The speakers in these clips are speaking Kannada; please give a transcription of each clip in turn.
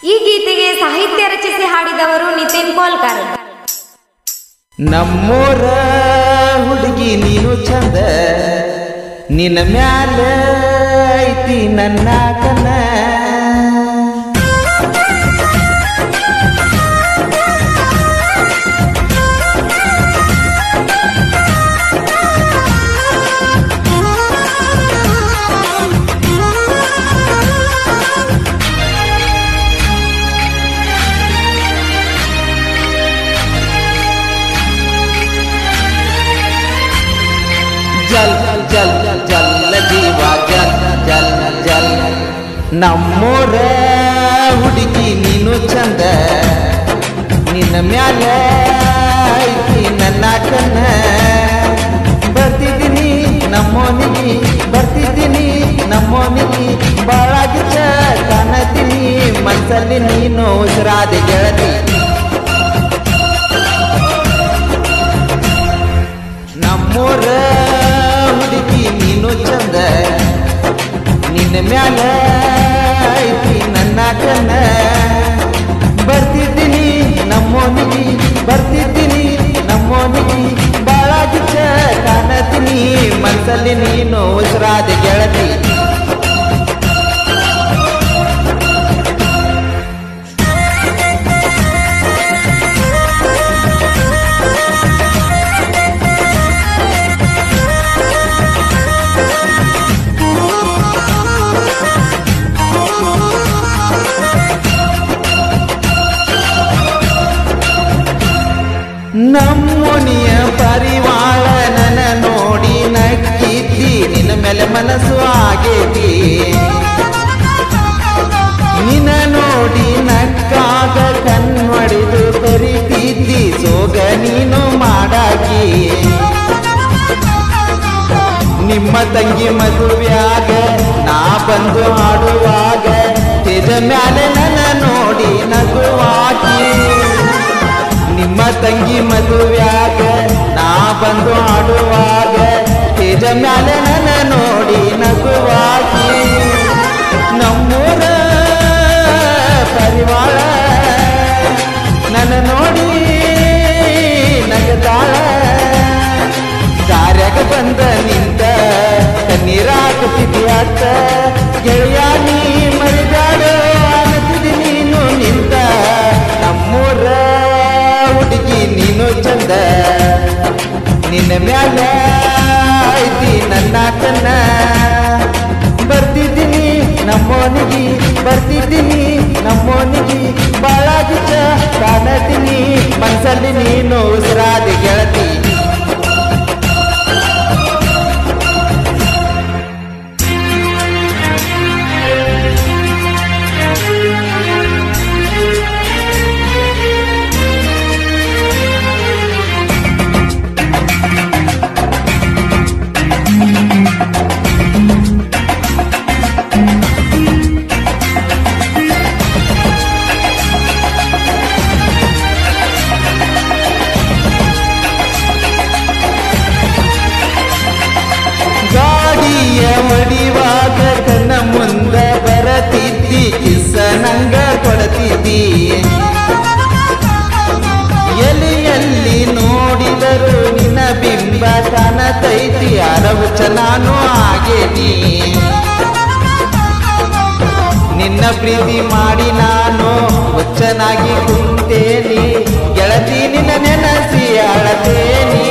ಈ ಗೀತೆಗೆ ಸಾಹಿತ್ಯ ರಚಿಸಿ ಹಾಡಿದವರು ನಿತಿನ್ ಕೋಲ್ಕರ್ ನಮ್ಮೂರ ಹುಡುಗಿ ನೀನು ಚಂದ ನಿನ್ನ ಮ್ಯಾಲ ಐತಿ ನನ್ನ ಕನ ಜಲ್ ಜಲ್ ಜಲ್ ಜೀವ ಜಲ್ ಜಲ್ ಜಲ್ ನಮ್ಮೂರ ಹುಡುಗಿ ನೀನು ಚಂದ ನಿನ್ನ ಮ್ಯಾಲ ಐತಿ ನನ್ನ ಕನ್ನ ಬರ್ತಿದ್ದೀನಿ ನಮ್ಮೋನಿಗೆ ಬರ್ತಿದ್ದೀನಿ ನಮ್ಮೋನಿಗೆ ಬಾಳಾಗಿಚ್ಚ ಕಾಣತೀನಿ ಮನಸ್ಸಲ್ಲಿ ನೀನು ಉಸಿರಾದೆ ಗೆಳತಿ ನಮ್ಮೂರ ಹುಡುಗಿ ನೀನು ಚಂದ ನಿನ್ನ ಮ್ಯಾಲ ಐತಿ ನನ್ನ ಕನ್ನ ಬರ್ತಿದ್ದೀನಿ ನಮ್ಮೋನಿಗೆ ಬರ್ತಿದ್ದೀನಿ ನಮ್ಮೋನಿಗೆ ಬಾಳಾಗಿಚ್ಚ ಕಾಣತೀನಿ ಮನಸ್ಸಲ್ಲಿ ನೀನು ಉಸಿರಾದ ಗೆಳತಿ ನಮ್ಮೊನಿಯ ಪರಿವಾಳ ನನ ನೋಡಿ ನಕ್ಕಿದ್ದಿ ನಿನ್ನ ಮೇಲೆ ಮನಸ್ಸು ಆಗೇತಿ ನಿನ್ನ ನೋಡಿ ನಕ್ಕಾಗ ಕಣ್ಮಡಿದು ಕರಿತಿದ್ದಿ ಸೋಗ ನೀನು ಮಾಡಾಕಿ ನಿಮ್ಮ ತಂಗಿ ಮದುವೆಯಾಗ ನಾ ಬಂದು ಹಾಡುವಾಗ ತೇಜ ಮ್ಯಾಲೆ ನನ್ನ ನೋಡಿ ನಗುವಾಕಿ ನಿಮ್ಮ ತಂಗಿ ಮದುವೆಯಾಗ ನಾ ಬಂದು ಹಾಡುವಾಗ ತೇಜ ಮ್ಯಾಲೆ ನನ್ನ ನೋಡಿ ನಗುವಾಕಿ ನಮ್ಮೂರ ಪರಿವಾಳ ನನ್ನ ನೋಡಿ ನಗತಾಳ ಕಾರ್ಯಕ ಬಂದ ನಿಂತ ಕಣ್ಣೀರ ಹಾಕುತ್ತಿದ್ಯಾತ ಗೆಳೆಯ ನೀ ಮರಿದಾಡ ಅನ್ನತಿದಿ ನೀನು ನಿಂತ ನಮ್ಮೂರ ಹುಡುಗಿ ನೀನು ಚಂದ ನಿನ್ನ ಮ್ಯಾಲ ಐತಿ ನನ್ನ ಕನ್ನ ಬರ್ತಿದ್ದೀನಿ ನಮ್ಮೋನಿಗೆ ಬರ್ತಿದ್ದೀನಿ ನಮ್ಮೋನಿಗೆ ಬಾಳಾಗಿಚ್ಚ ಕಾಣತೀನಿ ಮನಸ್ಸಲ್ಲಿ ನೀನು ಉಸಿರಾದ ಗೆಳತಿ ಗಾಡಿಯ ಮಡಿವಾಗ ಕಣ್ಣ ಮುಂದ ಬರತಿದ್ದಿ ಕಿಸ್ಸ ನಂಗ ಕೊಡತಿದ್ದಿ ಎಲಿಯಲ್ಲಿ ನೋಡಿದರು ನಿನ್ನ ಬಿಂಬ ಕಾಣತೈತಿ ಅರವುಚ ನಾನು ಆಗೇನಿ ನಿನ್ನ ಪ್ರೀತಿ ಮಾಡಿ ನಾನು ಹುಚ್ಚನಾಗಿ ಕುಂತೇನಿ ಗೆಳತಿ ನಿನ್ನ ನೆನಸಿ ಅಳತೇನಿ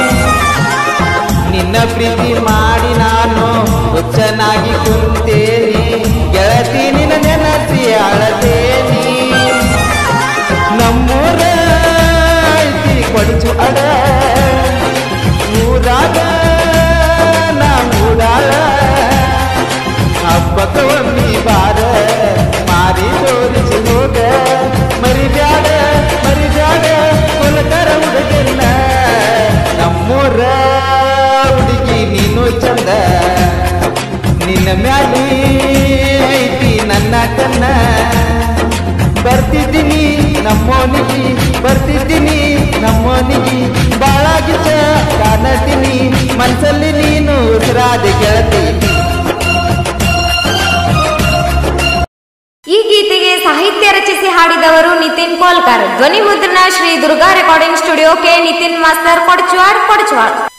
ನಿನ್ನ ಪ್ರೀತಿ ಮಾಡಿ ನಾನು ಹುಚ್ಚನಾಗಿ ಕುಂತೇನಿ ಗೆಳತಿ ನಿನ್ನ ನೆನಸಿ ಅಳತೇನಿ ನಮ್ಮೂರ ಐತಿ ಕೊಡಿಚು ಅಡ ಊರಾಗ ನಾ ಮೂಡಾಳ ಹಬ್ಬಕ್ಕ ಒಮ್ಮಿ ಬಾರ ಮಾರಿ ತೋರಿಸಿ ಹೋಗ ಮರಿಬ್ಯಾಡ ಮರಿಬ್ಯಾಡ ಕುಲಕರ ಹುಡುಗಿಲ್ಲ ನಮ್ಮೂರ ಹುಡುಗಿ ನೀನು ಚಂದ ನಿನ್ನ ಮ್ಯಾಲಿ ಐತಿ ನನ್ನ ಕನ್ನ ಸಾಹಿತ್ಯ ರಚಿಸಿ ಹಾಡಿದವರು ನಿತಿನ್ ಕೋಲ್ಕರ್ ಧ್ವನಿ ಮುದ್ರಣ Shri Durga recording studio K Nitin master Kodachwad ಕೊಡಚ್ವಾಡ್